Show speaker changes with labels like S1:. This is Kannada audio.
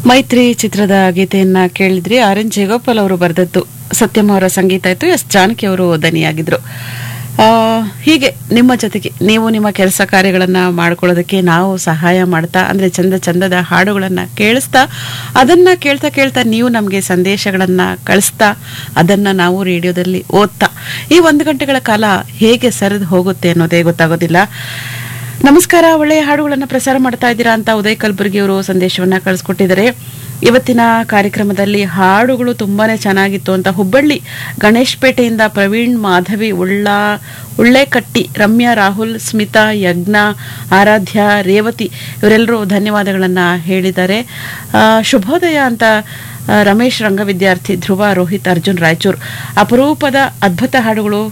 S1: ಮೈತ್ರಿ ಚಿತ್ರದ ಗೀತೆಯನ್ನ ಕೇಳಿದ್ರಿ ಆರ್ ಎನ್ ಜೇಗೋಪಾಲ್ ಅವರು ಬರೆದದ್ದು ಸತ್ಯಂ ಅವರ ಸಂಗೀತ ಇತ್ತು ಎಸ್ ಜಾನಕಿ ಅವರು ದನಿಯಾಗಿದ್ರು ಆ, ಹೀಗೆ ನಿಮ್ಮ ಜೊತೆಗೆ ನೀವು ನಿಮ್ಮ ಕೆಲಸ ಕಾರ್ಯಗಳನ್ನ ಮಾಡ್ಕೊಳ್ಳೋದಕ್ಕೆ ನಾವು ಸಹಾಯ ಮಾಡ್ತಾ ಅಂದ್ರೆ ಚಂದ ಚಂದದ ಹಾಡುಗಳನ್ನ ಕೇಳಿಸ್ತಾ ಅದನ್ನ ಕೇಳ್ತಾ ಕೇಳ್ತಾ ನೀವು ನಮಗೆ ಸಂದೇಶಗಳನ್ನ ಕಳಿಸ್ತಾ ಅದನ್ನ ನಾವು ರೇಡಿಯೋದಲ್ಲಿ ಓದ್ತಾ ಈ ಒಂದು ಗಂಟೆಗಳ ಕಾಲ ಹೇಗೆ ಸರಿದು ಹೋಗುತ್ತೆ ಅನ್ನೋದೇ ಗೊತ್ತಾಗೋದಿಲ್ಲ ನಮಸ್ಕಾರ ಒಳ್ಳೆಯ ಹಾಡುಗಳನ್ನು ಪ್ರಸಾರ ಮಾಡ್ತಾ ಇದ್ದೀರಾ ಅಂತ ಉದಯ್ ಕಲಬುರ್ಗಿ ಅವರು ಸಂದೇಶವನ್ನ ಕಳಿಸ್ಕೊಟ್ಟಿದ್ದಾರೆ ಇವತ್ತಿನ ಕಾರ್ಯಕ್ರಮದಲ್ಲಿ ಹಾಡುಗಳು ತುಂಬಾನೇ ಚೆನ್ನಾಗಿತ್ತು ಅಂತ ಹುಬ್ಬಳ್ಳಿ ಗಣೇಶ್ ಪೇಟೆಯಿಂದ ಪ್ರವೀಣ್ ಮಾಧವಿ ಉಳ್ಳ ಉಳ್ಳೆಕಟ್ಟಿ ರಮ್ಯಾ ರಾಹುಲ್ ಸ್ಮಿತಾ ಯಜ್ಞ ಆರಾಧ್ಯ ರೇವತಿ ಇವರೆಲ್ಲರೂ ಧನ್ಯವಾದಗಳನ್ನ ಹೇಳಿದ್ದಾರೆ ಆ, ಶುಭೋದಯ ಅಂತ ಆ, ರಮೇಶ್ ರಂಗ ವಿದ್ಯಾರ್ಥಿ ಧ್ರುವ ರೋಹಿತ್ ಅರ್ಜುನ್ ರಾಯಚೂರ್ ಅಪರೂಪದ ಅದ್ಭುತ ಹಾಡುಗಳು